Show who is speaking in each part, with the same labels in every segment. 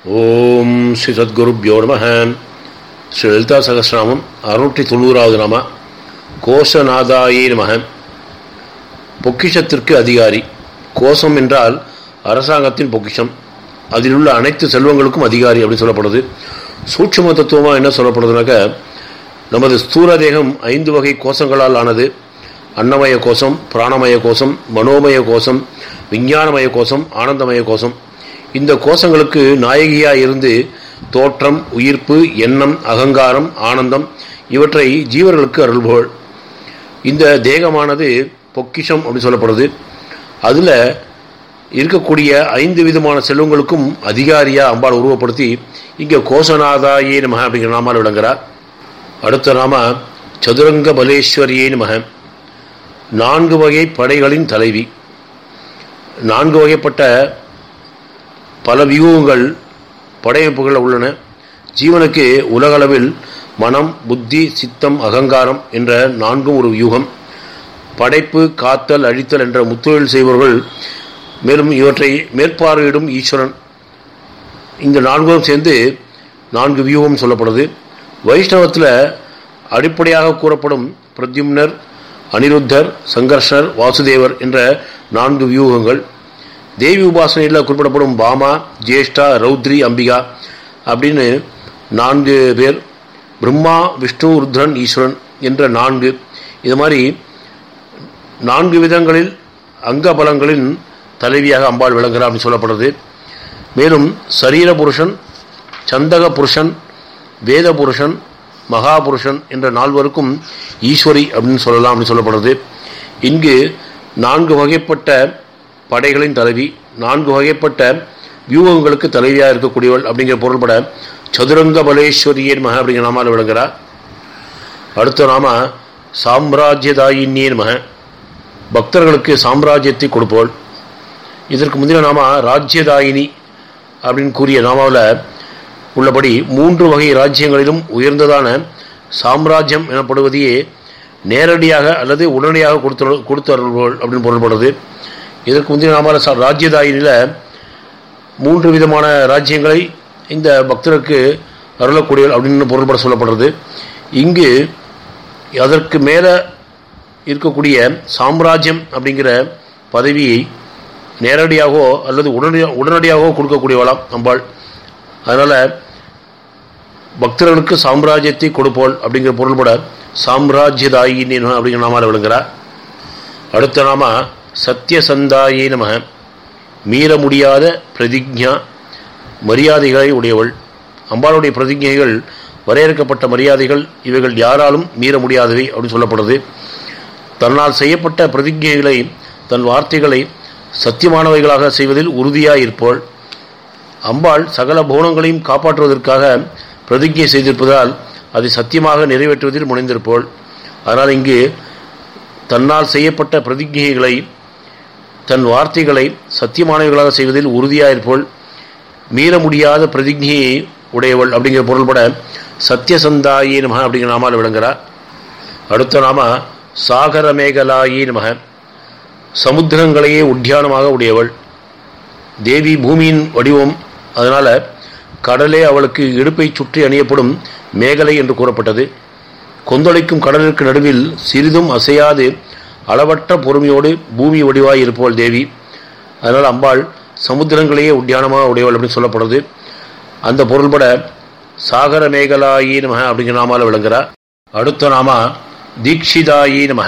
Speaker 1: ஓம் ஸ்ரீ சத்குருப்யோ நம ஸ்ரீ லலிதா சகசிராமம் அறுநூற்றி தொண்ணூறாவது நாம கோஷநாதாயே நம பொக்கிஷத்திற்கு அதிகாரி கோஷம் என்றால் அரசாங்கத்தின் பொக்கிஷம் அதில் உள்ள அனைத்து செல்வங்களுக்கும் அதிகாரி அப்படின்னு சொல்லப்படுது சூட்சும தத்துவமாக என்ன சொல்லப்படுதுனாக்க நமது ஸ்தூல தேகம் ஐந்து வகை கோஷங்களால் ஆனது அன்னமய கோஷம் பிராணமய கோஷம் மனோமய கோஷம் விஞ்ஞானமய கோஷம் ஆனந்தமய கோஷம் இந்த கோஷங்களுக்கு நாயகியாக இருந்து தோற்றம் உயிர்ப்பு எண்ணம் அகங்காரம் ஆனந்தம் இவற்றை ஜீவர்களுக்கு அருள்போல் இந்த தேகமானது பொக்கிஷம் அப்படின்னு சொல்லப்படுது அதில் இருக்கக்கூடிய ஐந்து விதமான செல்வங்களுக்கும் அதிகாரியாக அம்பாள் உருவப்படுத்தி இங்கே கோஷநாதாயே நமக அப்படிங்கிற நாமால் விளங்குறார் அடுத்த நாம சதுரங்க பலேஸ்வரியே நமக நான்கு வகை படைகளின் தலைவி நான்கு வகைப்பட்ட பல வியூகங்கள் படையமைப்புகள் உள்ளன ஜீவனுக்கு உலகளவில் மனம் புத்தி சித்தம் அகங்காரம் என்ற நான்கும் ஒரு வியூகம் படைப்பு காத்தல் அழித்தல் என்ற முத்தொழில் செய்பவர்கள் மேலும் இவற்றை மேற்பார்வையிடும் ஈஸ்வரன் இந்த நான்கும் சேர்ந்து நான்கு வியூகம் சொல்லப்படுது வைஷ்ணவத்தில் அடிப்படையாக கூறப்படும் பிரத்யும்னர் அனிருத்தர் சங்கர்ஷர் வாசுதேவர் என்ற நான்கு வியூகங்கள் தேவி உபாசனையில் குறிப்பிடப்படும் பாமா ஜேஷ்டா ரௌத்ரி அம்பிகா அப்படின்னு நான்கு பேர் பிரம்மா விஷ்ணு ருத்ரன் ஈஸ்வரன் என்ற நான்கு இது மாதிரி நான்கு விதங்களில் அங்க பலங்களின் தலைவியாக அம்பாள் விளங்குகிறார் அப்படின்னு சொல்லப்படுறது மேலும் சரீர புருஷன் சந்தக புருஷன் வேத புருஷன் மகாபுருஷன் என்ற நால்வருக்கும் ஈஸ்வரி அப்படின்னு சொல்லலாம் அப்படின்னு சொல்லப்படுறது இங்கு நான்கு வகைப்பட்ட படைகளின் தலைவி நான்கு வகைப்பட்ட வியூகங்களுக்கு தலைவியாக இருக்கக்கூடியவள் அப்படிங்கிற பொருள்பட சதுரங்க பலேஸ்வரியின் மக அப்படிங்கிற நாமால் விளங்குகிறார் அடுத்த நாம சாம்ராஜ்யதாயின்யன் மக பக்தர்களுக்கு சாம்ராஜ்யத்தை கொடுப்போள் இதற்கு முந்தின நாம ராஜ்யதாயினி அப்படின்னு கூறிய நாமாவில் உள்ளபடி மூன்று வகை ராஜ்யங்களிலும் உயர்ந்ததான சாம்ராஜ்யம் எனப்படுவதையே நேரடியாக அல்லது உடனடியாக கொடுத்து கொடுத்து அருள்வோள் அப்படின்னு பொருள்படுறது இதற்கு முந்தைய நாம ராஜ்யதாயினியில் மூன்று விதமான ராஜ்யங்களை இந்த பக்தருக்கு அருளக்கூடியவள் அப்படின்னு பொருள்பட சொல்லப்படுறது இங்கு அதற்கு மேலே இருக்கக்கூடிய சாம்ராஜ்யம் அப்படிங்கிற பதவியை நேரடியாகவோ அல்லது உடனடியாக உடனடியாகவோ கொடுக்கக்கூடியவளாம் அம்பாள் அதனால் பக்தர்களுக்கு சாம்ராஜ்யத்தை கொடுப்போல் அப்படிங்கிற பொருள்பட சாம்ராஜ்யதாயினி அப்படிங்கிற நாமால் விளங்குகிறார் அடுத்த நாம சத்தியசந்தாயே நம மீற முடியாத பிரதிஜா மரியாதைகளை உடையவள் அம்பாளுடைய பிரதிஜைகள் வரையறுக்கப்பட்ட மரியாதைகள் இவைகள் யாராலும் மீற முடியாதவை அப்படின்னு சொல்லப்படுது தன்னால் செய்யப்பட்ட பிரதிஜைகளை தன் வார்த்தைகளை சத்தியமானவைகளாக செய்வதில் உறுதியாக இருப்போள் அம்பாள் சகல புவனங்களையும் காப்பாற்றுவதற்காக பிரதிஜை செய்திருப்பதால் அதை சத்தியமாக நிறைவேற்றுவதில் முனைந்திருப்போள் அதனால் இங்கு தன்னால் செய்யப்பட்ட பிரதிஜைகளை தன் வார்த்தைகளை சத்தியமானவைகளாக செய்வதில் உறுதியாக இருப்போள் மீற முடியாத பிரதிஜையை உடையவள் அப்படிங்கிற பொருள்பட சத்தியசந்தாயே நமக அப்படிங்கிற நாமால் விளங்குகிறார் அடுத்த நாம சாகர மேகலாயே நமக சமுத்திரங்களையே உத்தியானமாக உடையவள் தேவி பூமியின் வடிவம் அதனால் கடலே அவளுக்கு இடுப்பை சுற்றி அணியப்படும் மேகலை என்று கூறப்பட்டது கொந்தளிக்கும் கடலிற்கு நடுவில் சிறிதும் அசையாது அளவற்ற பொறுமையோடு பூமி வடிவாய் இருப்பவள் தேவி அதனால் அம்பாள் சமுத்திரங்களையே உத்தியானமாக உடையவள் அப்படின்னு சொல்லப்படுறது அந்த பொருள்பட சாகர மேகலாயி நமக அப்படிங்கிற நாமால விளங்குகிறார் அடுத்த நாம தீக்ஷிதாயி நமக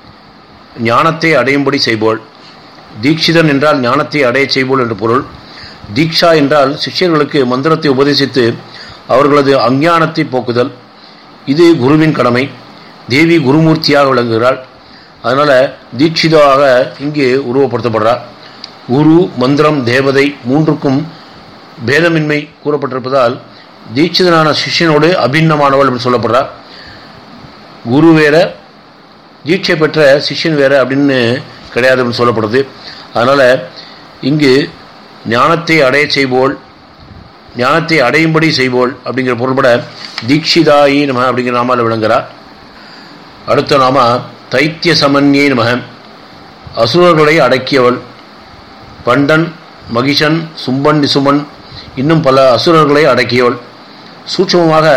Speaker 1: ஞானத்தை அடையும்படி செய்வோள் தீட்சிதன் என்றால் ஞானத்தை அடைய செய்வோள் என்று பொருள் தீக்ஷா என்றால் சிஷ்யர்களுக்கு மந்திரத்தை உபதேசித்து அவர்களது அஞ்ஞானத்தை போக்குதல் இது குருவின் கடமை தேவி குருமூர்த்தியாக விளங்குகிறாள் அதனால் தீட்சிதாவாக இங்கு உருவப்படுத்தப்படுறார் குரு மந்திரம் தேவதை மூன்றுக்கும் பேதமின்மை கூறப்பட்டிருப்பதால் தீட்சிதனான சிஷ்யனோடு அபிண்ணமானவள் அப்படின்னு சொல்லப்படுறார் குரு வேற தீட்சை பெற்ற சிஷ்யன் வேற அப்படின்னு கிடையாது அப்படின்னு சொல்லப்படுது அதனால் இங்கு ஞானத்தை அடைய செய்வோள் ஞானத்தை அடையும்படி செய்வோள் அப்படிங்கிற பொருள்பட தீட்சிதாயி நம அப்படிங்கிற நாமால் விளங்குகிறார் அடுத்த நாம தைத்திய சமன்யே நம அசுரர்களை அடக்கியவள் பண்டன் மகிஷன் சும்பன் நிசுமன் இன்னும் பல அசுரர்களை அடக்கியவள் சூட்சமமாக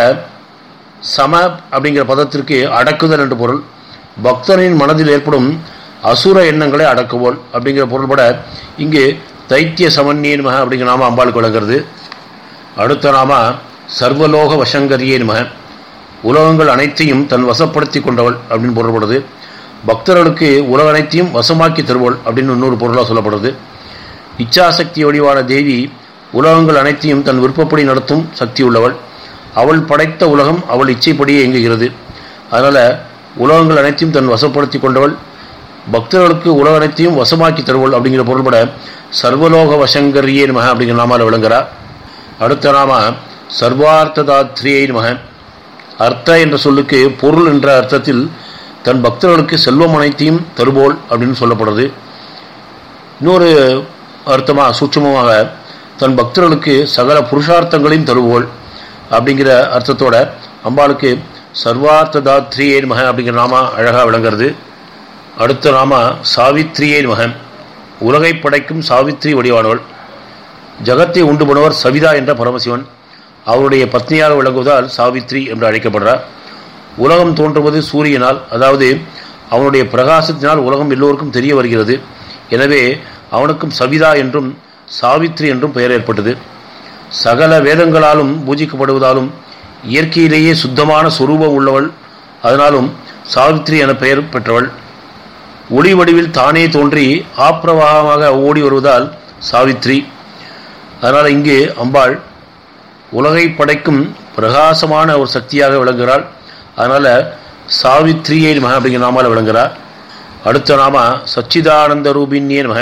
Speaker 1: சம அப்படிங்கிற பதத்திற்கு அடக்குதல் என்று பொருள் பக்தனின் மனதில் ஏற்படும் அசுர எண்ணங்களை அடக்குவோள் அப்படிங்கிற பொருள்பட இங்கு தைத்திய சமன்யே நமக அப்படிங்கிற நாம அம்பாளுக்கு வழங்குறது அடுத்த நாம சர்வலோக வசங்கரியே நமக உலகங்கள் அனைத்தையும் தன் வசப்படுத்தி கொண்டவள் அப்படின்னு பொருள்படுது பக்தர்களுக்கு உலக அனைத்தையும் வசமாக்கி தருவள் அப்படின்னு இன்னொரு பொருளாக சொல்லப்படுது இச்சாசக்தி வடிவான தேவி உலகங்கள் அனைத்தையும் தன் விருப்பப்படி நடத்தும் சக்தி உள்ளவள் அவள் படைத்த உலகம் அவள் இச்சைப்படியே இயங்குகிறது அதனால் உலகங்கள் அனைத்தையும் தன் வசப்படுத்தி கொண்டவள் பக்தர்களுக்கு உலக அனைத்தையும் வசமாக்கி தருவள் அப்படிங்கிற பொருள்பட சர்வலோக வசங்கரியே நமக அப்படிங்கிற நாமால விளங்குறா அடுத்த நாம சர்வார்த்ததாத்ரியை நமக அர்த்த என்ற சொல்லுக்கு பொருள் என்ற அர்த்தத்தில் தன் பக்தர்களுக்கு செல்வம் அனைத்தையும் தருபோல் அப்படின்னு சொல்லப்படுறது இன்னொரு அர்த்தமாக சூட்சமமாக தன் பக்தர்களுக்கு சகல புருஷார்த்தங்களையும் தருவோள் அப்படிங்கிற அர்த்தத்தோட அம்பாளுக்கு சர்வார்த்ததாத்ரியே மக அப்படிங்கிற நாம அழகாக விளங்குறது அடுத்த நாம சாவித்ரியே மகன் உலகை படைக்கும் சாவித்ரி வடிவானவள் ஜகத்தை உண்டு பண்ணுவர் சவிதா என்ற பரமசிவன் அவருடைய பத்னியாக விளங்குவதால் சாவித்ரி என்று அழைக்கப்படுறார் உலகம் தோன்றுவது சூரியனால் அதாவது அவனுடைய பிரகாசத்தினால் உலகம் எல்லோருக்கும் தெரிய வருகிறது எனவே அவனுக்கும் சவிதா என்றும் சாவித்ரி என்றும் பெயர் ஏற்பட்டது சகல வேதங்களாலும் பூஜிக்கப்படுவதாலும் இயற்கையிலேயே சுத்தமான சுரூபம் உள்ளவள் அதனாலும் சாவித்ரி என பெயர் பெற்றவள் ஒளி வடிவில் தானே தோன்றி ஆப்பிரவாகமாக ஓடி வருவதால் சாவித்ரி அதனால் இங்கு அம்பாள் உலகை படைக்கும் பிரகாசமான ஒரு சக்தியாக விளங்குகிறாள் அதனால் சாவித்ரியை மக அப்படிங்கிற நாமால் விளங்குகிறார் அடுத்த நாம சச்சிதானந்த ரூபின்யே மக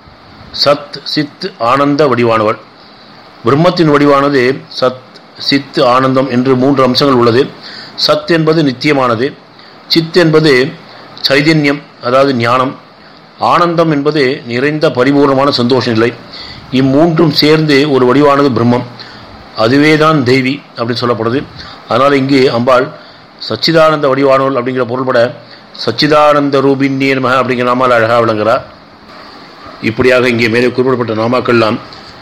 Speaker 1: சத் சித் ஆனந்த வடிவானவள் பிரம்மத்தின் வடிவானது சத் சித் ஆனந்தம் என்று மூன்று அம்சங்கள் உள்ளது சத் என்பது நித்தியமானது சித் என்பது சைதன்யம் அதாவது ஞானம் ஆனந்தம் என்பது நிறைந்த பரிபூர்ணமான சந்தோஷ நிலை இம்மூன்றும் சேர்ந்து ஒரு வடிவானது பிரம்மம் அதுவே தான் தெய்வி அப்படின்னு சொல்லப்படுது அதனால் இங்கு அம்பாள் சச்சிதானந்த வடிவானவள் அப்படிங்கிற பொருள்பட சச்சிதானந்த ரூபின்யே நமக அப்படிங்கிற நாமால் அழகாக விளங்குகிறார் இப்படியாக இங்கே மேலே குறிப்பிடப்பட்ட நாமாக்கள்லாம்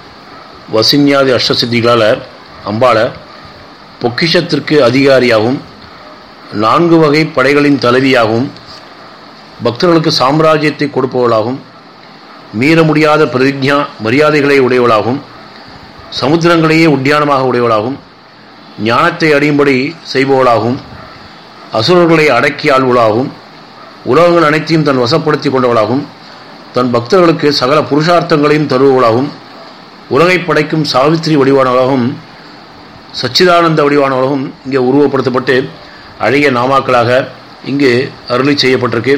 Speaker 1: வசின்யாதி அஷ்டசித்திகளால் அம்பாளை பொக்கிஷத்திற்கு அதிகாரியாகவும் நான்கு வகை படைகளின் தலைவியாகவும் பக்தர்களுக்கு சாம்ராஜ்யத்தை கொடுப்பவளாகும் மீற முடியாத பிரதிஜா மரியாதைகளை உடையவளாகும் சமுத்திரங்களையே உத்தியானமாக உடையவளாகும் ஞானத்தை அடையும்படி செய்பவளாகும் அசுரர்களை அடக்கி ஆள்வளாகும் உலகங்கள் அனைத்தையும் தன் வசப்படுத்தி கொண்டவளாகும் தன் பக்தர்களுக்கு சகல புருஷார்த்தங்களையும் தருபவளாகும் உலகை படைக்கும் சாவித்திரி வடிவானவளாகவும் சச்சிதானந்த வடிவானவளாகவும் இங்கே உருவப்படுத்தப்பட்டு அழகிய நாமாக்களாக இங்கு அருளி செய்யப்பட்டிருக்கு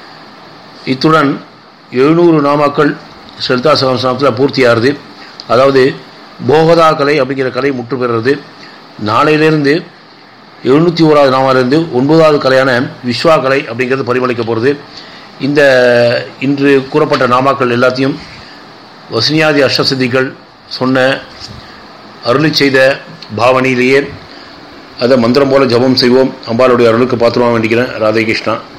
Speaker 1: இத்துடன் எழுநூறு நாமாக்கள் ஸ்ரத்தா சகசனத்தில் பூர்த்தியாகிறது அதாவது போகதா கலை அப்படிங்கிற கலை முற்று பெறுறது நாளையிலிருந்து எழுநூற்றி ஓராவது நாமாலிருந்து ஒன்பதாவது கலையான விஸ்வா கலை அப்படிங்கிறது பரிமளிக்க போகிறது இந்த இன்று கூறப்பட்ட நாமாக்கள் எல்லாத்தையும் வசனியாதி அஷ்டசித்திகள் சொன்ன அருளி செய்த பாவனையிலேயே அதை மந்திரம் போல ஜபம் செய்வோம் அம்பாளுடைய அருளுக்கு பாத்திரமாக வேண்டிக்கிறேன் ராதே கிருஷ்ணா